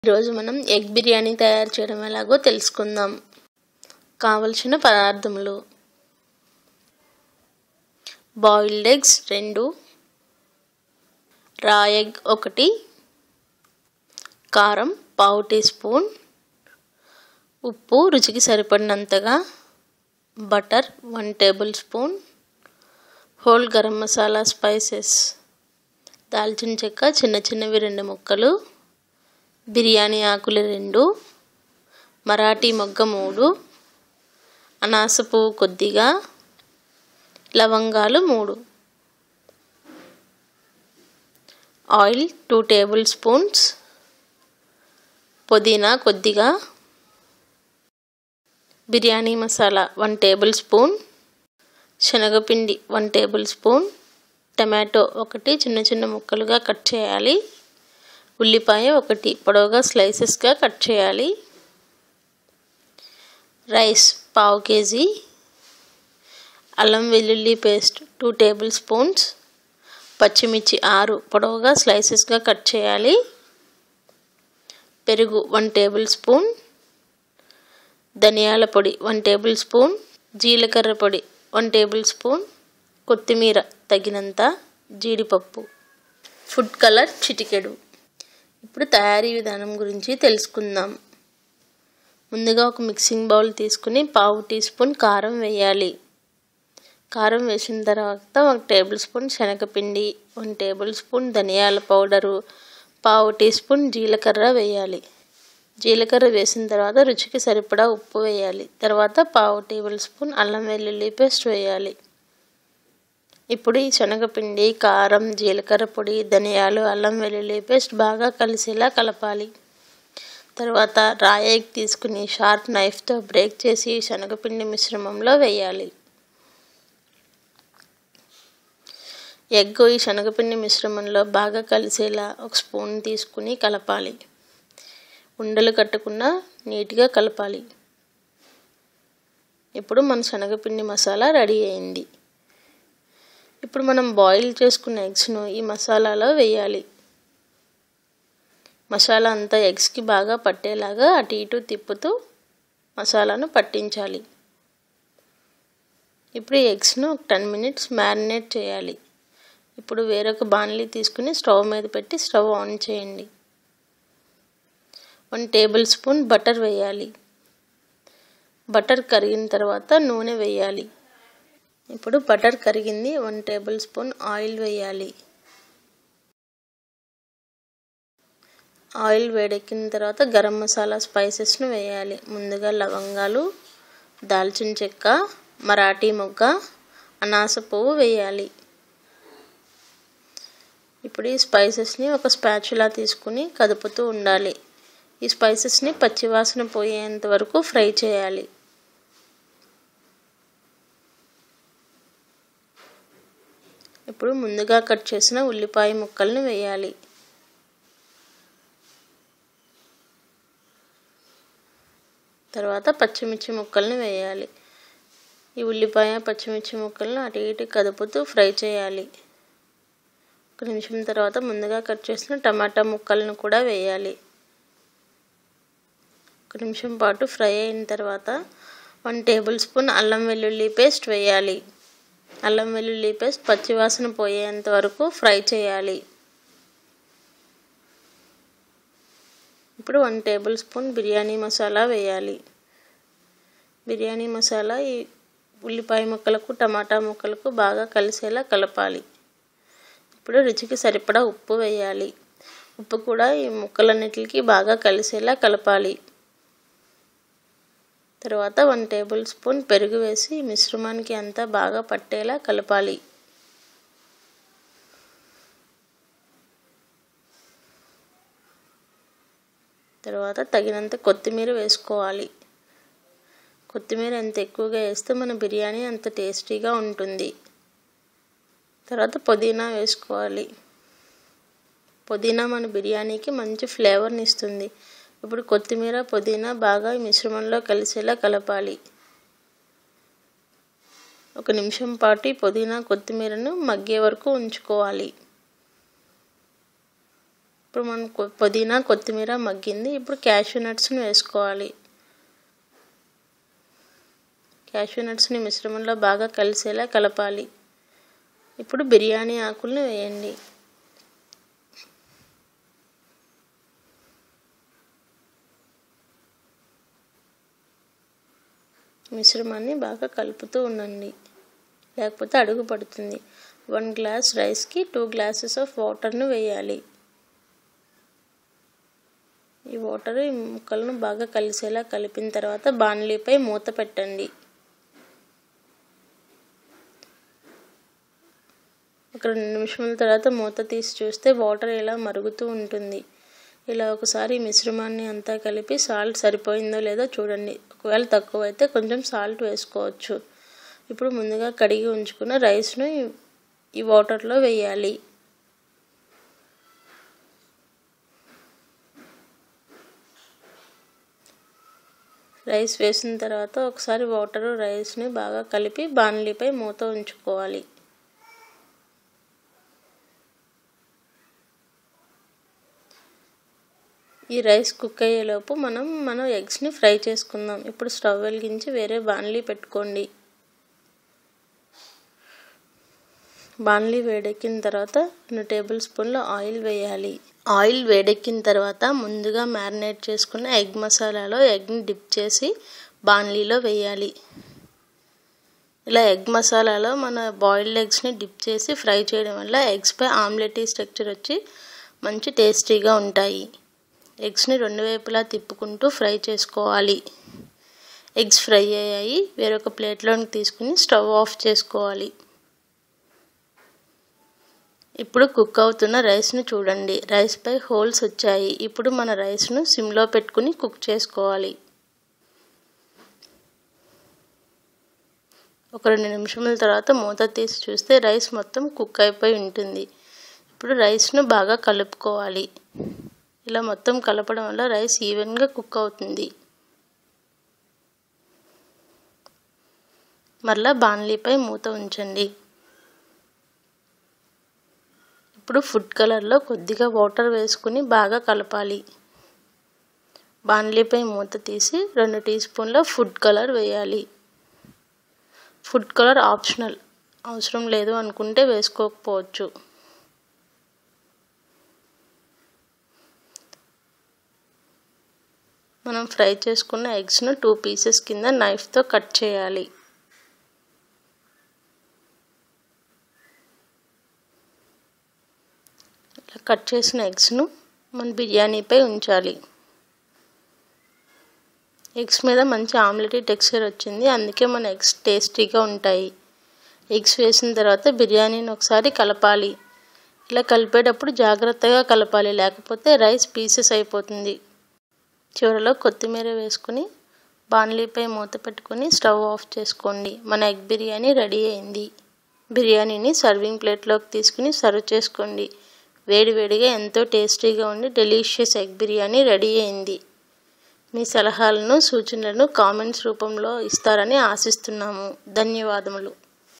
ఈరోజు మనం ఎగ్ బిర్యానీ తయారు చేయడం ఎలాగో తెలుసుకుందాం కావలసిన పదార్థములు బాయిల్డ్ ఎగ్స్ రెండు రా ఎగ్ ఒకటి కారం పావు టీ స్పూన్ ఉప్పు రుచికి సరిపడినంతగా butter one tablespoon whole garam masala spices దాల్చిన చెక్క చిన్న చిన్నవి రెండు ముక్కలు బిర్యానీ ఆకులు రెండు మరాఠీ మొగ్గ మూడు అనాస పువ్వు కొద్దిగా లవంగాలు మూడు ఆయిల్ టూ టేబుల్ స్పూన్స్ పుదీనా కొద్దిగా biryani masala one tablespoon శనగపిండి వన్ టేబుల్ స్పూన్ టమాటో ఒకటి చిన్న చిన్న ముక్కలుగా కట్ చేయాలి ఉల్లిపాయ ఒకటి పొడవుగా స్లైసెస్గా కట్ చేయాలి రైస్ పావు కేజీ అల్లం వెల్లుల్లి పేస్ట్ టూ టేబుల్ స్పూన్స్ పచ్చిమిర్చి ఆరు పొడవుగా స్లైసెస్గా కట్ చేయాలి పెరుగు వన్ టేబుల్ స్పూన్ ధనియాల పొడి వన్ టేబుల్ స్పూన్ జీలకర్ర పొడి వన్ టేబుల్ స్పూన్ కొత్తిమీర తగినంత జీడిపప్పు ఫుడ్ కలర్ చిటికెడు ఇప్పుడు తయారీ విధానం గురించి తెలుసుకుందాం ముందుగా ఒక మిక్సింగ్ బౌల్ తీసుకుని పావు టీ స్పూన్ కారం వేయాలి కారం వేసిన తర్వాత ఒక టేబుల్ స్పూన్ శనగపిండి వన్ టేబుల్ స్పూన్ ధనియాల పౌడరు పావు టీ స్పూన్ జీలకర్ర వేయాలి జీలకర్ర వేసిన తర్వాత రుచికి సరిపడా ఉప్పు వేయాలి తర్వాత పావు టేబుల్ స్పూన్ అల్లం వెల్లుల్లి పేస్ట్ వేయాలి ఇప్పుడు ఈ శనగపిండి కారం జీలకర్ర పొడి ధనియాలు అల్లం వెల్లుల్లి పేస్ట్ బాగా కలిసేలా కలపాలి తర్వాత రాయి ఎగ్ తీసుకుని షార్ప్ నైఫ్తో బ్రేక్ చేసి శనగపిండి మిశ్రమంలో వేయాలి ఎగ్ ఈ శనగపిండి మిశ్రమంలో బాగా కలిసేలా ఒక స్పూన్ తీసుకుని కలపాలి ఉండలు కట్టకుండా నీట్గా కలపాలి ఇప్పుడు మన శనగపిండి మసాలా రెడీ అయింది ఇప్పుడు మనం బాయిల్ చేసుకున్న ఎగ్స్ను ఈ మసాలాలో వేయాలి మసాలా అంతా ఎగ్స్కి బాగా పట్టేలాగా అటు ఇటు తిప్పుతూ మసాలాను పట్టించాలి ఇప్పుడు ఈ ఎగ్స్ను ఒక టెన్ మినిట్స్ మ్యారినేట్ చేయాలి ఇప్పుడు వేరొక బాణలి తీసుకుని స్టవ్ మీద పెట్టి స్టవ్ ఆన్ చేయండి వన్ టేబుల్ స్పూన్ బటర్ వేయాలి బటర్ కరిగిన తర్వాత నూనె వేయాలి ఇప్పుడు బటర్ కరిగింది వన్ టేబుల్ స్పూన్ ఆయిల్ వేయాలి ఆయిల్ వేడెక్కిన తర్వాత గరం మసాలా స్పైసెస్ను వేయాలి ముందుగా లవంగాలు దాల్చిన చెక్క మరాఠీ మొగ్గ అనాస పువ్వు వేయాలి ఇప్పుడు ఈ స్పైసెస్ని ఒక స్పాచులా తీసుకుని కదుపుతూ ఉండాలి ఈ స్పైసెస్ని పచ్చివాసన పోయేంత వరకు ఫ్రై చేయాలి ఇప్పుడు ముందుగా కట్ చేసిన ఉల్లిపాయ ముక్కలను వేయాలి తర్వాత పచ్చిమిర్చి ముక్కలను వేయాలి ఈ ఉల్లిపాయ పచ్చిమిర్చి ముక్కలను అటు ఇటు కదుపుతూ ఫ్రై చేయాలి ఒక నిమిషం తర్వాత ముందుగా కట్ చేసిన టమాటా ముక్కలను కూడా వేయాలి ఒక నిమిషం పాటు ఫ్రై అయిన తర్వాత వన్ టేబుల్ స్పూన్ అల్లం వెల్లుల్లి పేస్ట్ వేయాలి అల్లం వెల్లుల్లి పేస్ట్ పచ్చివాసన పోయేంత వరకు ఫ్రై చేయాలి ఇప్పుడు one tablespoon biryani masala వేయాలి బిర్యానీ మసాలా ఈ ఉల్లిపాయ ముక్కలకు టమాటా ముక్కలకు బాగా కలిసేలా కలపాలి ఇప్పుడు రుచికి సరిపడా ఉప్పు వేయాలి ఉప్పు కూడా ఈ ముక్కలన్నిటికి బాగా కలిసేలా కలపాలి తర్వాత వన్ టేబుల్ స్పూన్ పెరుగు వేసి మిశ్రమానికి అంతా బాగా పట్టేలా కలపాలి తర్వాత తగినంత కొత్తిమీర వేసుకోవాలి కొత్తిమీర ఎంత ఎక్కువగా వేస్తే మన బిర్యానీ అంత టేస్టీగా ఉంటుంది తర్వాత పుదీనా వేసుకోవాలి పుదీనా మన బిర్యానీకి మంచి ఫ్లేవర్ని ఇస్తుంది ఇప్పుడు కొత్తిమీర పుదీనా బాగా మిశ్రమంలో కలిసేలా కలపాలి ఒక నిమిషం పాటు ఈ పుదీనా కొత్తిమీరను మగ్గే వరకు ఉంచుకోవాలి ఇప్పుడు మనం కొ- పుదీనా కొత్తిమీర మగ్గింది ఇప్పుడు క్యాషూ నట్స్ని వేసుకోవాలి క్యాషూ నట్స్ని మిశ్రమంలో బాగా కలిసేలా కలపాలి ఇప్పుడు బిర్యానీ ఆకులను వేయండి మిశ్రమాన్ని బాగా కలుపుతూ ఉండండి లేకపోతే అడుగు పడుతుంది వన్ గ్లాస్ రైస్కి టూ గ్లాసెస్ ఆఫ్ వాటర్ను వేయాలి ఈ వాటర్ ఈ ముక్కలను బాగా కలిసేలా కలిపిన తర్వాత బాణలీపై మూత పెట్టండి ఒక రెండు నిమిషాల తర్వాత మూత తీసి చూస్తే వాటర్ ఇలా మరుగుతూ ఉంటుంది ఇలా ఒకసారి ఈ మిశ్రమాన్ని అంతా కలిపి సాల్ట్ సరిపోయిందో లేదో చూడండి ఒకవేళ తక్కువ అయితే కొంచెం సాల్ట్ వేసుకోవచ్చు ఇప్పుడు ముందుగా కడిగి ఉంచుకున్న రైస్ను ఈ- ఈ వాటర్లో వేయాలి రైస్ వేసిన తర్వాత ఒకసారి వాటర్ రైస్ని బాగా కలిపి బాణలిపై మూత ఉంచుకోవాలి ఈ రైస్ కుక్ అయ్యేలోపు మనం మనం ఎగ్స్ని ఫ్రై చేసుకుందాం ఇప్పుడు స్టవ్ వెలిగించి వేరే బాణలీ పెట్టుకోండి బాణలీ వేడెక్కిన తర్వాత రెండు టేబుల్ స్పూన్ల ఆయిల్ వేయాలి ఆయిల్ వేడెక్కిన తర్వాత ముందుగా మ్యారినేట్ చేసుకున్న ఎగ్ మసాలాలో ఎగ్ని డిప్ చేసి బాణలీలో వేయాలి ఇలా ఎగ్ మసాలాలో మన బాయిల్డ్ ఎగ్స్ని డిప్ చేసి ఫ్రై చేయడం వల్ల ఎగ్స్పై ఆమ్లెటీ స్ట్రక్చర్ వచ్చి మంచి టేస్టీగా ఉంటాయి ఎగ్స్ని రెండు వైపులా తిప్పుకుంటూ ఫ్రై చేసుకోవాలి ఎగ్స్ ఫ్రై అయ్యాయి వేరొక ప్లేట్లోకి తీసుకుని స్టవ్ ఆఫ్ చేసుకోవాలి ఇప్పుడు కుక్ అవుతున్న రైస్ను చూడండి రైస్పై హోల్స్ వచ్చాయి ఇప్పుడు మన రైస్ను సిమ్లో పెట్టుకుని కుక్ చేసుకోవాలి ఒక రెండు నిమిషముల తర్వాత మూత తీసి చూస్తే రైస్ మొత్తం కుక్ అయిపోయి ఉంటుంది ఇప్పుడు రైస్ను బాగా కలుపుకోవాలి ఇలా మొత్తం కలపడం వల్ల రైస్ ఈవెన్గా కుక్ అవుతుంది మరలా బాణలీపై మూత ఉంచండి ఇప్పుడు ఫుడ్ కలర్లో కొద్దిగా వాటర్ వేసుకుని బాగా కలపాలి బాణలీపై మూత తీసి రెండు టీ స్పూన్ల ఫుడ్ కలర్ వేయాలి ఫుడ్ కలర్ ఆప్షనల్ అవసరం లేదు అనుకుంటే వేసుకోకపోవచ్చు మనం ఫ్రై చేసుకున్న ఎగ్స్ను టూ పీసెస్ కింద నైఫ్తో కట్ చేయాలి ఇలా కట్ చేసిన ఎగ్స్ను మన బిర్యానీపై ఉంచాలి ఎగ్స్ మీద మంచి ఆమ్లెట్ టెక్స్చర్ వచ్చింది అందుకే మన ఎగ్స్ టేస్టీగా ఉంటాయి ఎగ్స్ వేసిన తర్వాత బిర్యానీని ఒకసారి కలపాలి ఇలా కలిపేటప్పుడు జాగ్రత్తగా కలపాలి లేకపోతే రైస్ పీసెస్ అయిపోతుంది చివరలో కొత్తిమీర వేసుకుని బాణలీపై మూత పెట్టుకొని స్టవ్ ఆఫ్ చేసుకోండి మన ఎగ్ బిర్యానీ రెడీ అయింది బిర్యానీని సర్వింగ్ ప్లేట్లోకి తీసుకుని సర్వ్ చేసుకోండి వేడివేడిగా ఎంతో టేస్టీగా ఉండి డెలీషియస్ ఎగ్ బిర్యానీ రెడీ అయింది మీ సలహాలను సూచనలను కామెంట్స్ రూపంలో ఇస్తారని ఆశిస్తున్నాము ధన్యవాదములు